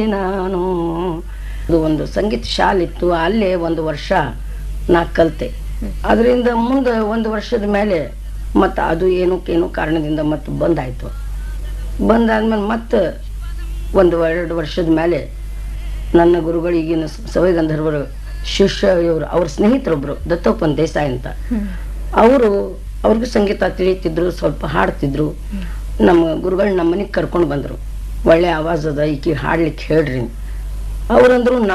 ನಾನು ಅದು ಒಂದು ಸಂಗೀತ ಶಾಲೆ ಇತ್ತು ಅಲ್ಲೇ ಒಂದು ವರ್ಷ ನಾ ಕಲಿತೆ ಅದರಿಂದ ಮುಂದೆ ಒಂದು ವರ್ಷದ ಮೇಲೆ ಮತ್ತು ಅದು ಏನಕ್ಕೇನೋ ಕಾರಣದಿಂದ ಮತ್ತೆ ಬಂದಾಯಿತು ಬಂದಾದ್ಮೇಲೆ ಮತ್ತೆ ಒಂದು ಎರಡು ವರ್ಷದ ಮೇಲೆ ನನ್ನ ಗುರುಗಳಿಗಿನ ಸವೈ ಗಂಧರ್ವರು ಶಿಷ್ಯ ಇವರು ಅವ್ರ ಸ್ನೇಹಿತರೊಬ್ಬರು ದತ್ತೋಪನ್ ದೇಸಾಯಿ ಅಂತ ಅವರು ಅವ್ರಿಗೂ ಸಂಗೀತ ತಿಳಿತಿದ್ರು ಸ್ವಲ್ಪ ಹಾಡ್ತಿದ್ರು ನಮ್ಮ ಗುರುಗಳು ನಮ್ಮ ಮನೆಗೆ ಕರ್ಕೊಂಡು ಬಂದರು ಒಳ್ಳೆ ಆವಾಜ್ ಅದ ಈಕಿ ಹಾಡ್ಲಿಕ್ಕೆ ಹೇಳ್ರಿ ಅವ್ರಂದ್ರು